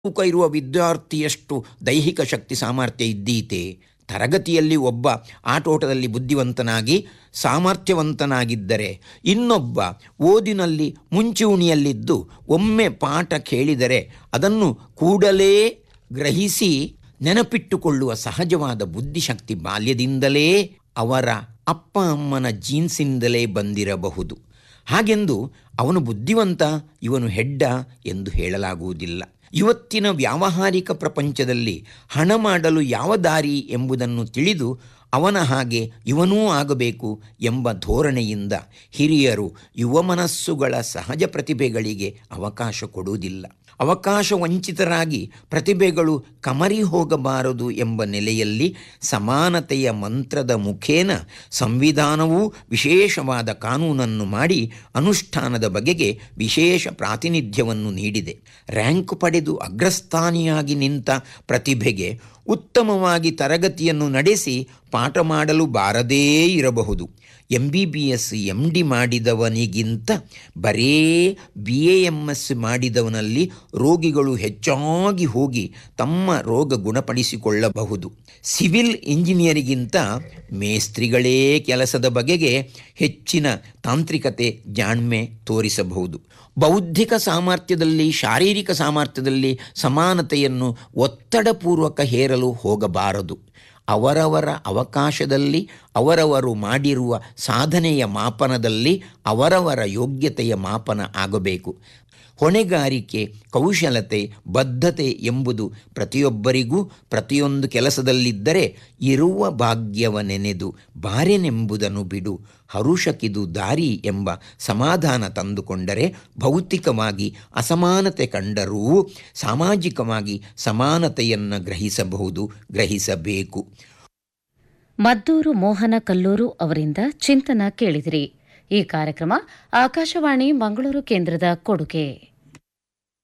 ತೂಕ ಇರುವ ವಿದ್ಯಾರ್ಥಿಯಷ್ಟು ದೈಹಿಕ ಶಕ್ತಿ ಸಾಮರ್ಥ್ಯ ಇದ್ದೀತೆ ತರಗತಿಯಲ್ಲಿ ಒಬ್ಬ ಆಟೋಟದಲ್ಲಿ ಬುದ್ಧಿವಂತನಾಗಿ ಸಾಮರ್ಥ್ಯವಂತನಾಗಿದ್ದರೆ ಇನ್ನೊಬ್ಬ ಓದಿನಲ್ಲಿ ಮುಂಚೂಣಿಯಲ್ಲಿದ್ದು ಒಮ್ಮೆ ಪಾಠ ಕೇಳಿದರೆ ಅದನ್ನು ಕೂಡಲೇ ಗ್ರಹಿಸಿ ನೆನಪಿಟ್ಟುಕೊಳ್ಳುವ ಸಹಜವಾದ ಬುದ್ಧಿಶಕ್ತಿ ಬಾಲ್ಯದಿಂದಲೇ ಅವರ ಅಪ್ಪ ಅಮ್ಮನ ಜೀನ್ಸಿಂದಲೇ ಬಂದಿರಬಹುದು ಹಾಗೆಂದು ಅವನು ಬುದ್ಧಿವಂತ ಇವನು ಹೆಡ್ಡ ಎಂದು ಹೇಳಲಾಗುವುದಿಲ್ಲ ಇವತ್ತಿನ ವ್ಯಾವಹಾರಿಕ ಪ್ರಪಂಚದಲ್ಲಿ ಹಣ ಮಾಡಲು ಯಾವ ದಾರಿ ಎಂಬುದನ್ನು ತಿಳಿದು ಅವನ ಹಾಗೆ ಇವನೂ ಆಗಬೇಕು ಎಂಬ ಧೋರಣೆಯಿಂದ ಹಿರಿಯರು ಯುವ ಮನಸ್ಸುಗಳ ಸಹಜ ಪ್ರತಿಭೆಗಳಿಗೆ ಅವಕಾಶ ಕೊಡುವುದಿಲ್ಲ ಅವಕಾಶ ವಂಚಿತರಾಗಿ ಪ್ರತಿಭೆಗಳು ಕಮರಿ ಹೋಗಬಾರದು ಎಂಬ ನೆಲೆಯಲ್ಲಿ ಸಮಾನತೆಯ ಮಂತ್ರದ ಮುಖೇನ ಸಂವಿಧಾನವೂ ವಿಶೇಷವಾದ ಕಾನೂನನ್ನು ಮಾಡಿ ಅನುಷ್ಠಾನದ ಬಗೆಗೆ ವಿಶೇಷ ಪ್ರಾತಿನಿಧ್ಯವನ್ನು ನೀಡಿದೆ ರ್ಯಾಂಕ್ ಪಡೆದು ಅಗ್ರಸ್ಥಾನಿಯಾಗಿ ನಿಂತ ಪ್ರತಿಭೆಗೆ ಉತ್ತಮವಾಗಿ ತರಗತಿಯನ್ನು ನಡೆಸಿ ಪಾಠ ಮಾಡಲು ಬಾರದೇ ಇರಬಹುದು M B B S M D ಮಾಡಿದವನಿಗಿಂತ ಬರೇ ಬಿ ಎ ಎಮ್ ಎಸ್ ಮಾಡಿದವನಲ್ಲಿ ರೋಗಿಗಳು ಹೆಚ್ಚಾಗಿ ಹೋಗಿ ತಮ್ಮ ರೋಗ ಗುಣಪಡಿಸಿಕೊಳ್ಳಬಹುದು ಸಿವಿಲ್ ಇಂಜಿನಿಯರಿಗಿಂತ ಮೇಸ್ತ್ರಿಗಳೇ ಕೆಲಸದ ಬಗೆಗೆ ಹೆಚ್ಚಿನ ತಾಂತ್ರಿಕತೆ ಜಾಣ್ಮೆ ತೋರಿಸಬಹುದು ಬೌದ್ಧಿಕ ಸಾಮರ್ಥ್ಯದಲ್ಲಿ ಶಾರೀರಿಕ ಸಾಮರ್ಥ್ಯದಲ್ಲಿ ಸಮಾನತೆಯನ್ನು ಒತ್ತಡಪೂರ್ವಕ ಹೇರಲು ಹೋಗಬಾರದು ಅವರವರ ಅವಕಾಶದಲ್ಲಿ ಅವರವರು ಮಾಡಿರುವ ಸಾಧನೆಯ ಮಾಪನದಲ್ಲಿ ಅವರವರ ಯೋಗ್ಯತೆಯ ಮಾಪನ ಆಗಬೇಕು ಹೊಣೆಗಾರಿಕೆ ಕೌಶಲತೆ ಬದ್ಧತೆ ಎಂಬುದು ಪ್ರತಿಯೊಬ್ಬರಿಗೂ ಪ್ರತಿಯೊಂದು ಕೆಲಸದಲ್ಲಿದ್ದರೆ ಇರುವ ಭಾಗ್ಯವ ನೆನೆದು ಬಾರೆನೆಂಬುದನ್ನು ಬಿಡು ಹರುಷಕಿದು ದಾರಿ ಎಂಬ ಸಮಾಧಾನ ತಂದುಕೊಂಡರೆ ಭೌತಿಕವಾಗಿ ಅಸಮಾನತೆ ಕಂಡರೂ ಸಾಮಾಜಿಕವಾಗಿ ಸಮಾನತೆಯನ್ನು ಗ್ರಹಿಸಬಹುದು ಗ್ರಹಿಸಬೇಕು ಮದ್ದೂರು ಮೋಹನ ಕಲ್ಲೂರು ಅವರಿಂದ ಚಿಂತನ ಕೇಳಿದಿರಿ ಈ ಕಾರ್ಯಕ್ರಮ ಆಕಾಶವಾಣಿ ಮಂಗಳೂರು ಕೇಂದ್ರದ ಕೊಡುಗೆ